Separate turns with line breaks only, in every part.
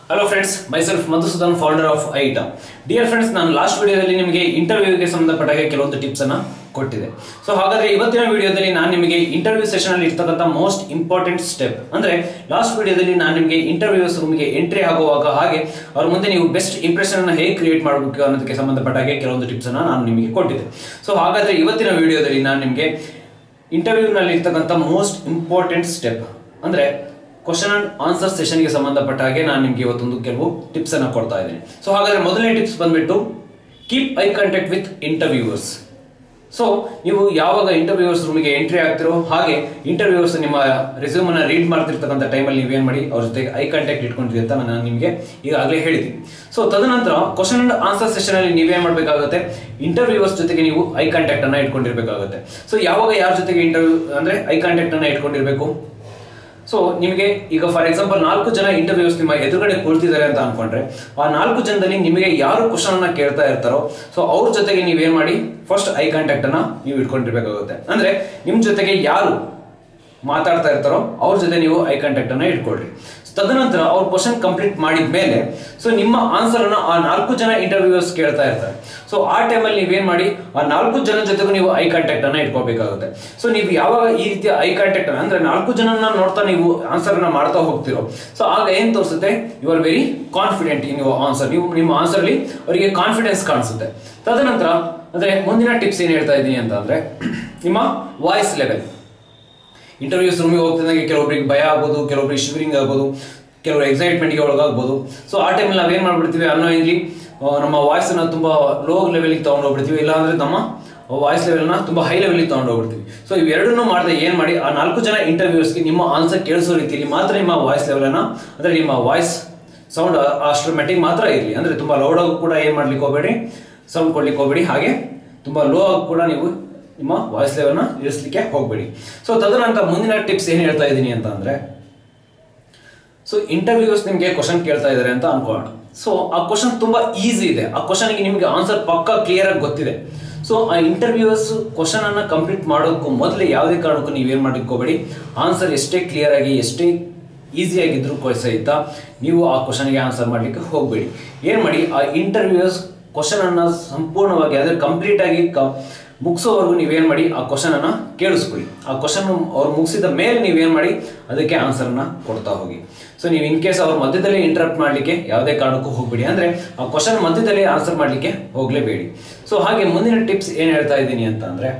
hello friends myself Madhusudan founder of ಐಟಾ dear friends ನಾನು last ವಿಡಿಯೋದಲ್ಲಿ ನಿಮಗೆ ಇಂಟರ್ವ್ಯೂಗೆ ಸಂಬಂಧಪಟ್ಟ ಹಾಗೆ ಕೆಲವೊಂದು ಟಿಪ್ಸ್ ಅನ್ನ ಕೊಟ್ಟಿದೆ ಸೊ ಹಾಗಾದ್ರೆ ಇವತ್ತಿನ ವಿಡಿಯೋದಲ್ಲಿ ನಾನು ನಿಮಗೆ ಇಂಟರ್ವ್ಯೂ ಸೆಷನ್ ಅಲ್ಲಿ ಇರ್ತಕ್ಕಂಥ ಮೋಸ್ಟ್ ಇಂಪಾರ್ಟೆಂಟ್ ಸ್ಟೆಪ್ ಅಂದ್ರೆ ಲಾಸ್ಟ್ ವಿಡಿಯೋದಲ್ಲಿ ನಾನು ನಿಮಗೆ ಇಂಟರ್ವ್ಯೂಸ್ ರೂಮ್ಗೆ ಎಂಟ್ರಿ ಆಗುವಾಗ ಹಾಗೆ ಅವ್ರ ಮುಂದೆ ನೀವು ಬೆಸ್ಟ್ ಇಂಪ್ರೆಷನ್ ಅನ್ನ ಹೇಗೆ ಕ್ರಿಯೇಟ್ ಮಾಡಬೇಕು ಅನ್ನೋದಕ್ಕೆ ಸಂಬಂಧಪಟ್ಟ ಹಾಗೆ ಕೆಲವೊಂದು ಟಿಪ್ಸ್ ಅನ್ನ ನಾನು ನಿಮಗೆ ಕೊಟ್ಟಿದ್ದೆ ಸೊ ಹಾಗಾದ್ರೆ ಇವತ್ತಿನ ವಿಡಿಯೋದಲ್ಲಿ ನಾನು ನಿಮಗೆ ಇಂಟರ್ವ್ಯೂನಲ್ಲಿ ಇರ್ತಕ್ಕಂಥ ಮೋಸ್ಟ್ ಇಂಪಾರ್ಟೆಂಟ್ ಸ್ಟೆಪ್ ಅಂದ್ರೆ ಕ್ವಶನ್ ಅಂಡ್ ಆನ್ಸರ್ ಸೆಷನ್ಗೆ ಸಂಬಂಧಪಟ್ಟ ಹಾಗೆ ನಾನು ನಿಮಗೆ ಇವತ್ತೊಂದು ಕೆಲವು ಟಿಪ್ಸ್ ಅನ್ನ ಕೊಡ್ತಾ ಇದ್ದೀನಿ ಸೊ ಹಾಗಾದ್ರೆ ಮೊದಲನೇ ಟಿಪ್ಸ್ ಬಂದ್ಬಿಟ್ಟು keep eye contact with interviewers so ನೀವು ಯಾವಾಗ ಇಂಟರ್ವ್ಯೂವರ್ಸ್ ರೂಮಿಗೆ ಎಂಟ್ರಿ ಆಗ್ತಿರೋ ಹಾಗೆ ಇಂಟರ್ವ್ಯೂವರ್ಸ್ ನಿಮ್ಮ ರೆಸ್ಯೂಮ್ ಅನ್ನ ರೀಡ್ ಮಾಡ್ತಿರ್ತಕ್ಕಂಥ ಟೈಮಲ್ಲಿ ನೀವೇನ್ ಮಾಡಿ ಅವ್ರ ಜೊತೆಗೆ ಐ ಕಾಂಟ್ಯಾಕ್ಟ್ ಇಟ್ಕೊಂಡಿರಿ ಅಂತ ನಾನು ನಿಮಗೆ ಈಗಾಗಲೇ ಹೇಳಿದ್ದೀನಿ ಸೊ ತದನಂತರ ಕ್ವಶನ್ ಅಂಡ್ ಆನ್ಸರ್ ಸೆಷನ್ ಅಲ್ಲಿ ನೀವೇನ್ ಮಾಡಬೇಕಾಗುತ್ತೆ ಇಂಟರ್ವ್ಯೂವರ್ಸ್ ಜೊತೆಗೆ ನೀವು ಐ ಕಾಂಟ್ಯಾಕ್ಟ್ ಅನ್ನ ಇಟ್ಕೊಂಡಿರ್ಬೇಕಾಗುತ್ತೆ ಸೊ ಯಾವಾಗ ಯಾರ ಜೊತೆಗೆ ಇಂಟರ್ವ್ಯೂ ಅಂದ್ರೆ ಐ ಕಾಂಟ್ಯಾಕ್ಟ್ ಅನ್ನ ಇಟ್ಕೊಂಡಿರ್ಬೇಕು ಸೊ ನಿಮಗೆ ಈಗ ಫಾರ್ ಎಕ್ಸಾಂಪಲ್ ನಾಲ್ಕು ಜನ ಇಂಟರ್ವ್ಯೂಸ್ ನಿಮ್ಮ ಎದುರುಗಡೆ ಕುಳಿತಿದ್ದಾರೆ ಅಂತ ಅನ್ಕೊಂಡ್ರೆ ಆ ನಾಲ್ಕು ಜನದಲ್ಲಿ ನಿಮಗೆ ಯಾರು ಕ್ವಶನ್ ಅನ್ನ ಕೇಳ್ತಾ ಇರ್ತಾರೋ ಸೊ ಅವ್ರ ಜೊತೆಗೆ ನೀವೇನ್ ಮಾಡಿ ಫಸ್ಟ್ ಐ ಕಾಂಟ್ಯಾಕ್ಟ್ ಅನ್ನ ನೀವು ಇಟ್ಕೊಂಡಿರ್ಬೇಕಾಗುತ್ತೆ ಅಂದ್ರೆ ನಿಮ್ ಜೊತೆಗೆ ಯಾರು ಮಾತಾಡ್ತಾ ಇರ್ತಾರೋ ಅವ್ರ ಜೊತೆ ನೀವು ಐ ಕಾಂಟ್ಯಾಕ್ಟ್ ಅನ್ನ ಇಟ್ಕೊಳ್ರಿ ತದನಂತರ ಅವ್ರ ಕ್ವಶನ್ ಕಂಪ್ಲೀಟ್ ಮಾಡಿದ ಮೇಲೆ ಸೊ ನಿಮ್ಮ ಆನ್ಸರ್ ಅನ್ನ ಆ ನಾಲ್ಕು ಜನ ಇಂಟರ್ವ್ಯೂಸ್ ಕೇಳ್ತಾ ಇರ್ತಾರೆ ಸೊ ಆ ಟೈಮಲ್ಲಿ ನೀವೇನ್ ಮಾಡಿ ಆ ನಾಲ್ಕು ಜನ ಜೊತೆಗೂ ನೀವು ಐ ಕಾಂಟ್ಯಾಕ್ಟ್ ಅನ್ನ ಇಟ್ಕೋಬೇಕಾಗುತ್ತೆ ಸೊ ನೀವು ಯಾವಾಗ ಈ ರೀತಿಯ ಐ ಕಾಂಟ್ಯಾಕ್ಟ್ ಅನ್ನ ಅಂದ್ರೆ ನಾಲ್ಕು ಜನನ ನೋಡ್ತಾ ನೀವು ಆನ್ಸರ್ ಅನ್ನ ಮಾಡ್ತಾ ಹೋಗ್ತಿರೋ ಸೊ ಆಗ ಏನ್ ತೋರಿಸುತ್ತೆ you are very confident in your answer ನೀವು ನಿಮ್ಮ ಆನ್ಸರ್ ಅಲ್ಲಿ ಅವರಿಗೆ ಕಾನ್ಫಿಡೆನ್ಸ್ ಕಾಣಿಸುತ್ತೆ ತದನಂತರ ಅಂದ್ರೆ ಮುಂದಿನ ಟಿಪ್ಸ್ ಏನ್ ಹೇಳ್ತಾ ಇದ್ದೀನಿ ಅಂತ ಅಂದ್ರೆ ನಿಮ್ಮ ವಾಯ್ಸ್ ಲೆವೆಲ್ ಇಂಟರ್ವ್ಯೂಸ್ ರೂಮಿಗೆ ಹೋಗ್ತಿದ್ದಂಗೆ ಕೆಲವೊಬ್ರಿಗೆ ಭಯ ಆಗ್ಬೋದು ಕೆಲವೊಬ್ರಿಗೆ ಶಿವರಿಂಗ್ ಆಗ್ಬೋದು ಕೆಲವರು ಎಕ್ಸೈಟ್ಮೆಂಟ್ಗೆ ಒಳಗಾಗ್ಬೋದು ಸೊ ಆ ಟೈಮಲ್ಲಿ ನಾವೇನು ಮಾಡ್ಬಿಡ್ತೀವಿ ಅನ್ನೋಯಿಂಗ್ಲಿ ನಮ್ಮ ವಾಯ್ಸನ್ನ ತುಂಬ ಲೋ ಲೆವೆಲಿಗೆ ತೊಗೊಂಡು ಹೋಗ್ಬಿಡ್ತೀವಿ ಇಲ್ಲಾಂದ್ರೆ ನಮ್ಮ ವಾಯ್ಸ್ ಲೆವೆಲ್ನ ತುಂಬ ಹೈ ಲೆವೆಲಿಗೆ ತೊಗೊಂಡು ಹೋಗ್ಬಿಡ್ತೀವಿ ಸೊ ಇವೆರಡನ್ನೂ ಮಾಡದೆ ಏನು ಮಾಡಿ ಆ ನಾಲ್ಕು ಜನ ಇಂಟರ್ವ್ಯೂಸ್ಗೆ ನಿಮ್ಮ ಆನ್ಸರ್ ಕೇಳಿಸೋ ರೀತಿಯಲ್ಲಿ ಮಾತ್ರ ನಿಮ್ಮ ವಾಯ್ಸ್ ಲೆವೆಲನ್ನು ಅಂದರೆ ನಿಮ್ಮ ವಾಯ್ಸ್ ಸೌಂಡ್ ಅಷ್ಟರ ಮೆಟ್ಟಿಗೆ ಮಾತ್ರ ಇರಲಿ ಅಂದರೆ ತುಂಬ ಲೌಡ್ ಆಗಿ ಕೂಡ ಏನು ಮಾಡ್ಲಿಕ್ಕೆ ಹೋಗಬೇಡಿ ಸೌಂಡ್ ಕೊಡ್ಲಿಕ್ಕೆ ಹೋಗಬೇಡಿ ಹಾಗೆ ತುಂಬ ಲೋ ಆಗಿ ಕೂಡ ನೀವು ನಿಮ್ಮ ವಾಯ್ಸ್ ಲೆವೆಲ್ನ ಇಳಿಸ್ಲಿಕ್ಕೆ ಹೋಗಬೇಡಿ ಸೊ ತದನಂತರ ಮುಂದಿನ ಟಿಪ್ಸ್ ಏನು ಹೇಳ್ತಾ ಇದ್ದೀನಿ ಅಂತ ಅಂದರೆ ಸೊ ಇಂಟರ್ವ್ಯೂಸ್ ನಿಮಗೆ ಕ್ವಶನ್ ಕೇಳ್ತಾ ಇದ್ದಾರೆ ಅಂತ ಅನ್ಕೊಳ್ಳೋಣ ಸೊ ಆ ಕ್ವಶನ್ ತುಂಬಾ ಈಸಿ ಇದೆ ಆ ಕ್ವಶನ್ಗೆ ನಿಮಗೆ ಆನ್ಸರ್ ಪಕ್ಕ ಕ್ಲಿಯರ್ ಆಗಿ ಗೊತ್ತಿದೆ ಸೊ ಆ ಇಂಟರ್ವ್ಯೂಸ್ ಕ್ವಶನ್ ಅನ್ನ ಕಂಪ್ಲೀಟ್ ಮಾಡೋಕ್ಕೂ ಮೊದಲೇ ಯಾವುದೇ ಕಾರಣಕ್ಕೂ ನೀವೇನ್ ಮಾಡ್ಲಿಕ್ಕೆ ಹೋಗಬೇಡಿ ಆನ್ಸರ್ ಎಷ್ಟೇ ಕ್ಲಿಯರ್ ಆಗಿ ಎಷ್ಟೇ ಈಸಿಯಾಗಿದ್ರು ಸಹಿತ ನೀವು ಆ ಕ್ವಶನ್ಗೆ ಆನ್ಸರ್ ಮಾಡ್ಲಿಕ್ಕೆ ಹೋಗಬೇಡಿ ಏನ್ ಮಾಡಿ ಆ ಇಂಟರ್ವ್ಯೂಸ್ ಕ್ವಶನ್ ಅನ್ನ ಸಂಪೂರ್ಣವಾಗಿ ಅಂದ್ರೆ ಕಂಪ್ಲೀಟ್ ಆಗಿ ಮುಗಿಸೋವರೆಗೂ ನೀವೇನ್ ಮಾಡಿ ಆ ಕ್ವಶನ್ ಅನ್ನ ಕೇಳಿಸ್ಕೊಳ್ಳಿ ಆ ಕ್ವಶನ್ ಅವ್ರು ಮುಗಿಸಿದ ಮೇಲೆ ನೀವೇನ್ ಮಾಡಿ ಅದಕ್ಕೆ ಆನ್ಸರ್ನ ಕೊಡ್ತಾ ಹೋಗಿ ಸೊ ನೀವು ಇನ್ ಕೇಸ್ ಅವ್ರ ಮಧ್ಯದಲ್ಲಿ ಇಂಟರಪ್ಟ್ ಮಾಡಲಿಕ್ಕೆ ಯಾವುದೇ ಕಾರಣಕ್ಕೂ ಹೋಗ್ಬೇಡಿ ಅಂದ್ರೆ ಆ ಕ್ವಶನ್ ಮಧ್ಯದಲ್ಲಿ ಆನ್ಸರ್ ಮಾಡಲಿಕ್ಕೆ ಹೋಗ್ಲೇಬೇಡಿ ಸೊ ಹಾಗೆ ಮುಂದಿನ ಟಿಪ್ಸ್ ಏನ್ ಹೇಳ್ತಾ ಇದ್ದೀನಿ ಅಂತ ಅಂದ್ರೆ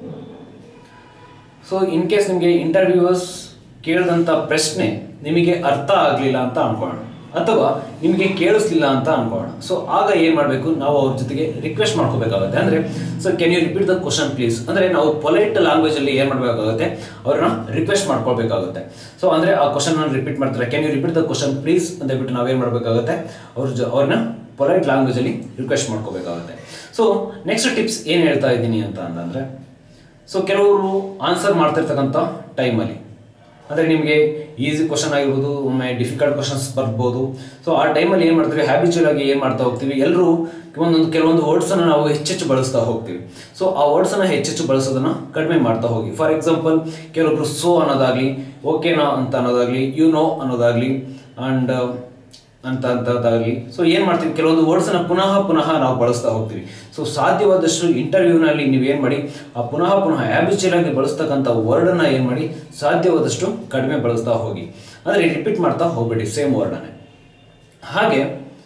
ಸೊ ಇನ್ ಕೇಸ್ ನಿಮಗೆ ಇಂಟರ್ವ್ಯೂವರ್ಸ್ ಕೇಳಿದಂಥ ಪ್ರಶ್ನೆ ನಿಮಗೆ ಅರ್ಥ ಆಗಲಿಲ್ಲ ಅಂತ ಅನ್ಕೊಳ್ಳೋಣ ಅಥವಾ ನಿಮಗೆ ಕೇಳಿಸ್ಲಿಲ್ಲ ಅಂತ ಅನ್ಕೊಳ್ಳೋಣ ಸೊ ಆಗ ಏನು ಮಾಡಬೇಕು ನಾವು ಅವ್ರ ಜೊತೆಗೆ ರಿಕ್ವೆಸ್ಟ್ ಮಾಡ್ಕೋಬೇಕಾಗುತ್ತೆ ಅಂದರೆ so can you repeat the question please ಅಂದರೆ ನಾವು ಪೊಲೈಟ್ ಲ್ಯಾಂಗ್ವೇಜಲ್ಲಿ ಏನು ಮಾಡಬೇಕಾಗುತ್ತೆ ಅವ್ರನ್ನ ರಿಕ್ವೆಸ್ಟ್ ಮಾಡ್ಕೊಳ್ಬೇಕಾಗುತ್ತೆ ಸೊ ಅಂದರೆ ಆ ಕ್ವಶನ್ ರಿಪೀಟ್ ಮಾಡ್ತಾರೆ can you repeat the question please ಅಂತ ಹೇಳ್ಬಿಟ್ಟು ನಾವೇನು ಮಾಡಬೇಕಾಗುತ್ತೆ ಅವ್ರ ಜೊ ಅವ್ರನ್ನ ಪೊಲೈಟ್ ಲ್ಯಾಂಗ್ವೇಜಲ್ಲಿ ರಿಕ್ವೆಸ್ಟ್ ಮಾಡ್ಕೋಬೇಕಾಗುತ್ತೆ ಸೊ ನೆಕ್ಸ್ಟ್ ಟಿಪ್ಸ್ ಏನು ಹೇಳ್ತಾ ಇದ್ದೀನಿ ಅಂತ ಅಂತಂದರೆ ಸೊ ಕೆಲವರು ಆನ್ಸರ್ ಮಾಡ್ತಿರ್ತಕ್ಕಂಥ ಟೈಮಲ್ಲಿ ಅಂದರೆ ನಿಮಗೆ ಈಸಿ ಕ್ವಶನ್ ಆಗಿರ್ಬೋದು ಒಮ್ಮೆ ಡಿಫಿಕಲ್ಟ್ ಕ್ವಶನ್ಸ್ ಬರ್ಬೋದು ಸೊ ಆ ಟೈಮಲ್ಲಿ ಏನು ಮಾಡ್ತೀವಿ ಹ್ಯಾಬಿಚುವಲ್ ಆಗಿ ಏನು ಮಾಡ್ತಾ ಹೋಗ್ತೀವಿ ಎಲ್ಲರೂ ಒಂದೊಂದು ಕೆಲವೊಂದು ವರ್ಡ್ಸನ್ನು ನಾವು ಹೆಚ್ಚೆಚ್ಚು ಬಳಸ್ತಾ ಹೋಗ್ತೀವಿ ಸೊ ಆ ವರ್ಡ್ಸನ್ನು ಹೆಚ್ಚೆಚ್ಚು ಬಳಸೋದನ್ನು ಕಡಿಮೆ ಮಾಡ್ತಾ ಹೋಗಿ ಫಾರ್ ಎಕ್ಸಾಂಪಲ್ ಕೆಲವೊಬ್ರು ಸೋ ಅನ್ನೋದಾಗಲಿ ಓಕೆನಾ ಅಂತ ಅನ್ನೋದಾಗಲಿ ಯು ನೋ ಅನ್ನೋದಾಗಲಿ ಆ್ಯಂಡ್ ಅಂತ ಅಂತದಾಗಲಿ ಸೊ ಏನು ಮಾಡ್ತೀವಿ ಕೆಲವೊಂದು ವರ್ಡ್ಸನ್ನು ಪುನಃ ಪುನಃ ನಾವು ಬಳಸ್ತಾ ಹೋಗ್ತೀವಿ ಸೊ ಸಾಧ್ಯವಾದಷ್ಟು ಇಂಟರ್ವ್ಯೂನಲ್ಲಿ ನೀವೇನು ಮಾಡಿ ಆ ಪುನಃ ಪುನಃ ಹ್ಯಾಬಿಚುವಲ್ ಆಗಿ ಬಳಸ್ತಕ್ಕಂಥ ವರ್ಡನ್ನು ಏನು ಮಾಡಿ ಸಾಧ್ಯವಾದಷ್ಟು ಕಡಿಮೆ ಬಳಸ್ತಾ ಹೋಗಿ ಅಂದರೆ ರಿಪೀಟ್ ಮಾಡ್ತಾ ಹೋಗ್ಬೇಡಿ ಸೇಮ್ ವರ್ಡನ್ನೇ ಹಾಗೆ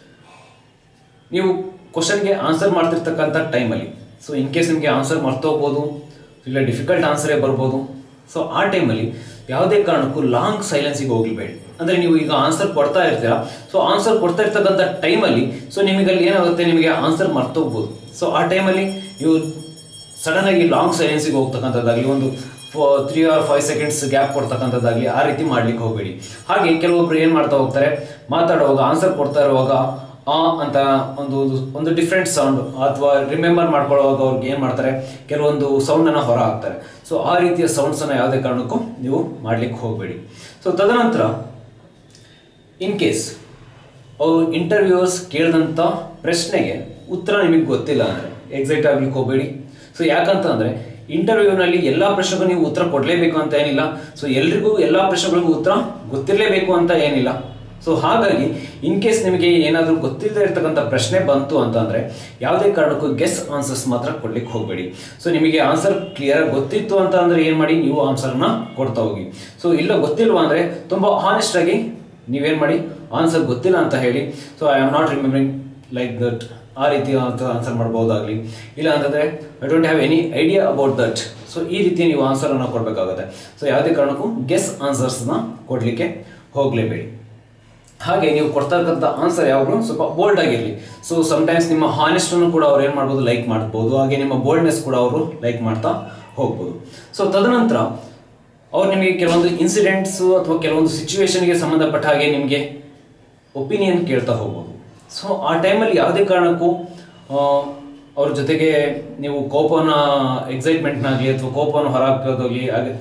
ನೀವು ಕ್ವಶನ್ಗೆ ಆನ್ಸರ್ ಮಾಡ್ತಿರ್ತಕ್ಕಂಥ ಟೈಮಲ್ಲಿ ಸೊ ಇನ್ ಕೇಸ್ ನಿಮಗೆ ಆನ್ಸರ್ ಮರ್ತೋಗ್ಬೋದು ಇಲ್ಲ ಡಿಫಿಕಲ್ಟ್ ಆನ್ಸರೇ ಬರ್ಬೋದು ಸೊ ಆ ಟೈಮಲ್ಲಿ ಯಾವುದೇ ಕಾರಣಕ್ಕೂ ಲಾಂಗ್ ಸೈಲೆನ್ಸಿಗೆ ಹೋಗಬೇಡಿ ಅಂದರೆ ನೀವು ಈಗ ಆನ್ಸರ್ ಕೊಡ್ತಾ ಇರ್ತೀರಾ ಸೊ ಆನ್ಸರ್ ಕೊಡ್ತಾ ಇರ್ತಕ್ಕಂಥ ಟೈಮಲ್ಲಿ ಸೊ ನಿಮಗೆ ಅಲ್ಲಿ ಏನಾಗುತ್ತೆ ನಿಮಗೆ ಆನ್ಸರ್ ಮರ್ತೋಗ್ಬೋದು ಸೊ ಆ ಟೈಮಲ್ಲಿ ನೀವು ಸಡನ್ ಆಗಿ ಲಾಂಗ್ ಸೈಲೆನ್ಸಿಗೆ ಹೋಗ್ತಕ್ಕಂಥದ್ದಾಗಲಿ ಒಂದು three or five seconds gap ಕೊಡ್ತಕ್ಕಂಥದ್ದಾಗಲಿ ಆ ರೀತಿ ಮಾಡ್ಲಿಕ್ಕೆ ಹೋಗಬೇಡಿ ಹಾಗೆ ಕೆಲವೊಬ್ರು ಏನು ಮಾಡ್ತಾ ಹೋಗ್ತಾರೆ ಮಾತಾಡುವಾಗ ಆನ್ಸರ್ ಕೊಡ್ತಾ ಇರುವಾಗ ಆ ಅಂತ ಒಂದು ಒಂದು ಡಿಫ್ರೆಂಟ್ ಸೌಂಡ್ ಅಥವಾ ರಿಮೆಂಬರ್ ಮಾಡ್ಕೊಳ್ಳುವಾಗ ಅವ್ರಿಗೆ ಏನು ಮಾಡ್ತಾರೆ ಕೆಲವೊಂದು ಸೌಂಡನ್ನು ಹೊರ ಹಾಕ್ತಾರೆ ಸೊ ಆ ರೀತಿಯ ಸೌಂಡ್ಸನ್ನು ಯಾವುದೇ ಕಾರಣಕ್ಕೂ ನೀವು ಮಾಡ್ಲಿಕ್ಕೆ ಹೋಗಬೇಡಿ ಸೊ ತದನಂತರ ಇನ್ ಕೇಸ್ ಅವರು ಇಂಟರ್ವ್ಯೂವರ್ಸ್ ಕೇಳಿದಂಥ ಪ್ರಶ್ನೆಗೆ ಉತ್ತರ ನಿಮಗೆ ಗೊತ್ತಿಲ್ಲ ಅಂದರೆ ಎಕ್ಸೈಟ್ ಆಗ್ಲಿಕ್ಕೆ ಹೋಗಬೇಡಿ ಸೊ ಯಾಕಂತಂದರೆ ಇಂಟರ್ವ್ಯೂನಲ್ಲಿ ಎಲ್ಲ ಪ್ರಶ್ನೆಗೂ ನೀವು ಉತ್ತರ ಕೊಡಲೇಬೇಕು ಅಂತ ಏನಿಲ್ಲ ಸೊ ಎಲ್ರಿಗೂ ಎಲ್ಲ ಪ್ರಶ್ನೆಗಳಿಗೂ ಉತ್ತರ ಗೊತ್ತಿರಲೇಬೇಕು ಅಂತ ಏನಿಲ್ಲ ಸೊ ಹಾಗಾಗಿ ಇನ್ ಕೇಸ್ ನಿಮಗೆ ಏನಾದರೂ ಗೊತ್ತಿಲ್ಲದೆ ಇರತಕ್ಕಂಥ ಪ್ರಶ್ನೆ ಬಂತು ಅಂತಂದ್ರೆ ಯಾವುದೇ ಕಾರಣಕ್ಕೂ ಗೆಸ್ ಆನ್ಸರ್ಸ್ ಮಾತ್ರ ಕೊಡ್ಲಿಕ್ಕೆ ಹೋಗಬೇಡಿ ಸೊ ನಿಮಗೆ ಆನ್ಸರ್ ಕ್ಲಿಯರ್ ಗೊತ್ತಿತ್ತು ಅಂತ ಅಂದ್ರೆ ಏನು ಮಾಡಿ ನೀವು ಆನ್ಸರ್ನ ಕೊಡ್ತಾ ಹೋಗಿ ಸೊ ಇಲ್ಲ ಗೊತ್ತಿಲ್ವಾ ಅಂದ್ರೆ ತುಂಬ ಹಾನೆಸ್ಟ್ ಆಗಿ ನೀವೇನು ಮಾಡಿ ಆನ್ಸರ್ ಗೊತ್ತಿಲ್ಲ ಅಂತ ಹೇಳಿ so I am not remembering like that ಆ ರೀತಿ ಆನ್ಸರ್ ಮಾಡ್ಬೋದಾಗಲಿ ಇಲ್ಲ ಅಂತಂದರೆ I don't have any idea about that so ಈ ರೀತಿ ನೀವು ಆನ್ಸರನ್ನು ಕೊಡಬೇಕಾಗುತ್ತೆ ಸೊ ಯಾವುದೇ ಕಾರಣಕ್ಕೂ ಗೆಸ್ ಆನ್ಸರ್ಸ್ನ ಕೊಡಲಿಕ್ಕೆ ಹೋಗಲೇಬೇಡಿ ಹಾಗೆ ನೀವು ಕೊಡ್ತಕ್ಕಂಥ ಆನ್ಸರ್ ಯಾವಾಗಲೂ ಸ್ವಲ್ಪ ಬೋಲ್ಡ್ ಆಗಿರಲಿ ಸೊ ಸಮ್ಟೈಮ್ಸ್ ನಿಮ್ಮ ಹಾನೆಸ್ಟನ್ನು ಕೂಡ ಅವ್ರು ಏನು ಮಾಡ್ಬೋದು ಲೈಕ್ ಮಾಡ್ಬೋದು ಹಾಗೆ ನಿಮ್ಮ ಬೋಲ್ಡ್ನೆಸ್ ಕೂಡ ಅವರು ಲೈಕ್ ಮಾಡ್ತಾ ಹೋಗ್ಬೋದು ಸೊ ತದನಂತರ ಅವ್ರು ನಿಮಗೆ ಕೆಲವೊಂದು ಇನ್ಸಿಡೆಂಟ್ಸು ಅಥವಾ ಕೆಲವೊಂದು ಸಿಚುವೇಶನ್ಗೆ ಸಂಬಂಧಪಟ್ಟ ಹಾಗೆ ನಿಮಗೆ ಒಪಿನಿಯನ್ ಕೇಳ್ತಾ ಹೋಗ್ಬೋದು ಸೊ ಆ ಟೈಮಲ್ಲಿ ಯಾವುದೇ ಕಾರಣಕ್ಕೂ ಆ, ಅವ್ರ ಜೊತೆಗೆ ನೀವು ಕೋಪನ ಎಕ್ಸೈಟ್ಮೆಂಟ್ನಾಗಲಿ ಅಥವಾ ಕೋಪವನ್ನು ಹೊರಹಾಕೋದಾಗಲಿ ಹಾಗೆ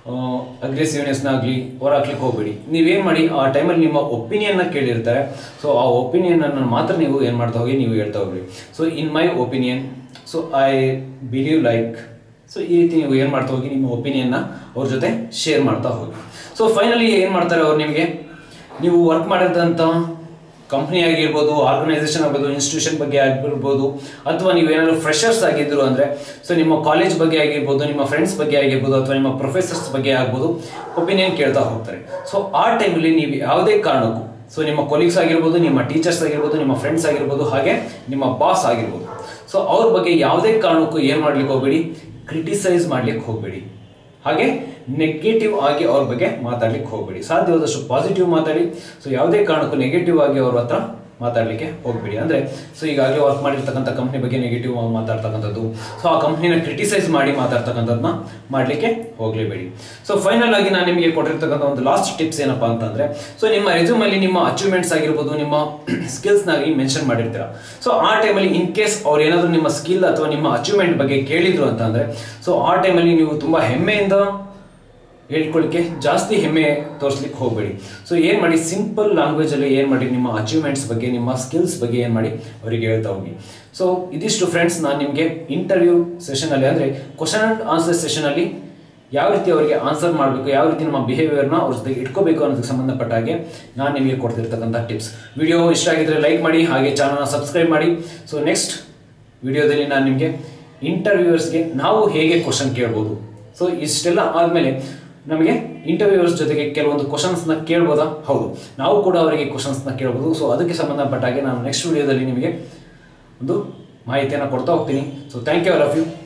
ಅಗ್ರೆಸಿವ್ನೆಸ್ನಾಗಲಿ ಹೊರಹಾಕ್ಲಿಕ್ಕೆ ಹೋಗ್ಬೇಡಿ ನೀವೇನು ಮಾಡಿ ಆ ಟೈಮಲ್ಲಿ ನಿಮ್ಮ ಒಪಿನಿಯನ್ನ ಕೇಳಿರ್ತಾರೆ ಸೊ ಆ ಒಪಿನಿಯನನ್ನು ಮಾತ್ರ ನೀವು ಏನು ಮಾಡ್ತಾ ಹೋಗಿ ನೀವು ಹೇಳ್ತಾ ಹೋಗ್ರಿ so in my opinion so I believe like so ಈ ರೀತಿ ನೀವು ಏನು ಮಾಡ್ತಾ ಹೋಗಿ ನಿಮ್ಮ ಒಪಿನಿಯನ್ನ ಅವ್ರ ಜೊತೆ ಶೇರ್ ಮಾಡ್ತಾ ಹೋಗಿ ಸೊ ಫೈನಲಿ ಏನು ಮಾಡ್ತಾರೆ ಅವ್ರು ನಿಮಗೆ ನೀವು ವರ್ಕ್ ಮಾಡಿದಂಥ ಕಂಪ್ನಿ ಆಗಿರ್ಬೋದು ಆರ್ಗನೈಸೇಷನ್ ಆಗ್ಬೋದು ಇನ್ಸ್ಟಿಟ್ಯೂಷನ್ ಬಗ್ಗೆ ಆಗಿರ್ಬೋದು ಅಥವಾ ನೀವು ಏನಾದರೂ ಫ್ರೆಷರ್ಸ್ ಆಗಿದ್ರು ಅಂದರೆ ಸೊ ನಿಮ್ಮ ಕಾಲೇಜ್ ಬಗ್ಗೆ ಆಗಿರ್ಬೋದು ನಿಮ್ಮ ಫ್ರೆಂಡ್ಸ್ ಬಗ್ಗೆ ಆಗಿರ್ಬೋದು ಅಥವಾ ನಿಮ್ಮ ಪ್ರೊಫೆಸರ್ಸ್ ಬಗ್ಗೆ ಆಗ್ಬೋದು ಒಪಿನಿಯನ್ ಕೇಳ್ತಾ ಹೋಗ್ತಾರೆ ಸೊ ಆ ಟೈಮಲ್ಲಿ ನೀವು ಯಾವುದೇ ಕಾರಣಕ್ಕೂ ಸೊ ನಿಮ್ಮ ಕೊಲೀಗ್ಸ್ ಆಗಿರ್ಬೋದು ನಿಮ್ಮ ಟೀಚರ್ಸ್ ಆಗಿರ್ಬೋದು ನಿಮ್ಮ ಫ್ರೆಂಡ್ಸ್ ಆಗಿರ್ಬೋದು ಹಾಗೆ ನಿಮ್ಮ ಬಾಸ್ ಆಗಿರ್ಬೋದು ಸೊ ಅವ್ರ ಬಗ್ಗೆ ಯಾವುದೇ ಕಾರಣಕ್ಕೂ ಏನು ಮಾಡ್ಲಿಕ್ಕೆ ಹೋಗಬೇಡಿ ಕ್ರಿಟಿಸೈಸ್ ಮಾಡ್ಲಿಕ್ಕೆ ಹೋಗಬೇಡಿ ಹಾಗೆ ನೆಗೆಟಿವ್ ಆಗಿ ಅವ್ರ ಬಗ್ಗೆ ಮಾತಾಡ್ಲಿಕ್ಕೆ ಹೋಗಬೇಡಿ ಸಾಧ್ಯವಾದಷ್ಟು ಪಾಸಿಟಿವ್ ಮಾತಾಡಿ ಸೊ ಯಾವುದೇ ಕಾರಣಕ್ಕೂ ನೆಗೆಟಿವ್ ಆಗಿ ಅವ್ರ ಹತ್ರ ಮಾತಾಡಲಿಕ್ಕೆ ಹೋಗಬೇಡಿ ಅಂದರೆ ಸೊ ಈಗಾಗಲೇ ವರ್ಕ್ ಮಾಡಿರ್ತಕ್ಕಂಥ ಕಂಪ್ನಿ ಬಗ್ಗೆ ನೆಗೆಟಿವ್ ಆಗಿ ಮಾತಾಡ್ತಕ್ಕಂಥದ್ದು ಸೊ ಆ ಕಂಪ್ನಿನ ಕ್ರಿಟಿಸೈಸ್ ಮಾಡಿ ಮಾತಾಡ್ತಕ್ಕಂಥದ್ದನ್ನ ಮಾಡಲಿಕ್ಕೆ ಹೋಗಲೇಬೇಡಿ ಸೊ ಫೈನಲ್ ಆಗಿ ನಾನು ನಿಮಗೆ ಕೊಟ್ಟಿರ್ತಕ್ಕಂಥ ಒಂದು ಲಾಸ್ಟ್ ಟಿಪ್ಸ್ ಏನಪ್ಪಾ ಅಂತಂದ್ರೆ ಸೊ ನಿಮ್ಮ ರೆಸ್ಯೂಮಲ್ಲಿ ನಿಮ್ಮ ಅಚೀವ್ಮೆಂಟ್ಸ್ ಆಗಿರ್ಬೋದು ನಿಮ್ಮ ಸ್ಕಿಲ್ಸ್ನಾಗಿ ಮೆನ್ಷನ್ ಮಾಡಿರ್ತೀರ ಸೊ ಆ ಟೈಮಲ್ಲಿ ಇನ್ ಕೇಸ್ ಅವ್ರು ಏನಾದರೂ ನಿಮ್ಮ ಸ್ಕಿಲ್ ಅಥವಾ ನಿಮ್ಮ ಅಚೀವ್ಮೆಂಟ್ ಬಗ್ಗೆ ಕೇಳಿದ್ರು ಅಂತಂದ್ರೆ ಸೊ ಆ ಟೈಮಲ್ಲಿ ನೀವು ತುಂಬ ಹೆಮ್ಮೆಯಿಂದ ಹೇಳ್ಕೊಳ್ಳಿಕ್ಕೆ ಜಾಸ್ತಿ ಹೆಮ್ಮೆ ತೋರಿಸ್ಲಿಕ್ಕೆ ಹೋಗಬೇಡಿ ಸೊ ಏನು ಮಾಡಿ ಸಿಂಪಲ್ ಲ್ಯಾಂಗ್ವೇಜಲ್ಲಿ ಏನು ಮಾಡಿ ನಿಮ್ಮ ಅಚೀವ್ಮೆಂಟ್ಸ್ ಬಗ್ಗೆ ನಿಮ್ಮ ಸ್ಕಿಲ್ಸ್ ಬಗ್ಗೆ ಏನು ಮಾಡಿ ಅವರಿಗೆ ಹೇಳ್ತಾ ಹೋಗಿ ಸೊ ಇದಿಷ್ಟು ಫ್ರೆಂಡ್ಸ್ ನಾನು ನಿಮಗೆ ಇಂಟರ್ವ್ಯೂ ಸೆಷನಲ್ಲಿ ಅಂದರೆ ಕ್ವಶನ್ ಆ್ಯಂಡ್ ಆನ್ಸರ್ ಸೆಷನಲ್ಲಿ ಯಾವ ರೀತಿ ಅವರಿಗೆ ಆನ್ಸರ್ ಮಾಡಬೇಕು ಯಾವ ರೀತಿ ನಮ್ಮ ಬಿಹೇವಿಯರ್ನ ಅವ್ರ ಜೊತೆಗೆ ಇಟ್ಕೋಬೇಕು ಅನ್ನೋದಕ್ಕೆ ಸಂಬಂಧಪಟ್ಟ ಹಾಗೆ ನಾನು ನಿಮಗೆ ಕೊಡ್ತಿರ್ತಕ್ಕಂಥ ಟಿಪ್ಸ್ ವಿಡಿಯೋ ಇಷ್ಟ ಆಗಿದ್ರೆ ಲೈಕ್ ಮಾಡಿ ಹಾಗೆ ಚಾನಲ್ನ ಸಬ್ಸ್ಕ್ರೈಬ್ ಮಾಡಿ ಸೊ ನೆಕ್ಸ್ಟ್ ವಿಡಿಯೋದಲ್ಲಿ ನಾನು ನಿಮಗೆ ಇಂಟರ್ವ್ಯೂವರ್ಸ್ಗೆ ನಾವು ಹೇಗೆ ಕ್ವಶನ್ ಕೇಳ್ಬೋದು ಸೊ ಇಷ್ಟೆಲ್ಲ ಆದಮೇಲೆ ನಮಗೆ ಇಂಟರ್ವ್ಯೂವರ್ಸ್ ಜೊತೆಗೆ ಕೆಲವೊಂದು ಕ್ವಶನ್ಸ್ನ ಕೇಳ್ಬೋದಾ ಹೌದು ನಾವು ಕೂಡ ಅವರಿಗೆ ಕ್ವಶನ್ಸ್ನ ಕೇಳ್ಬೋದು ಸೊ ಅದಕ್ಕೆ ಸಂಬಂಧಪಟ್ಟ ಹಾಗೆ ನಾನು ನೆಕ್ಸ್ಟ್ ವಿಡಿಯೋದಲ್ಲಿ ನಿಮಗೆ ಒಂದು ಮಾಹಿತಿಯನ್ನು ಕೊಡ್ತಾ ಹೋಗ್ತೀನಿ so thank you all of you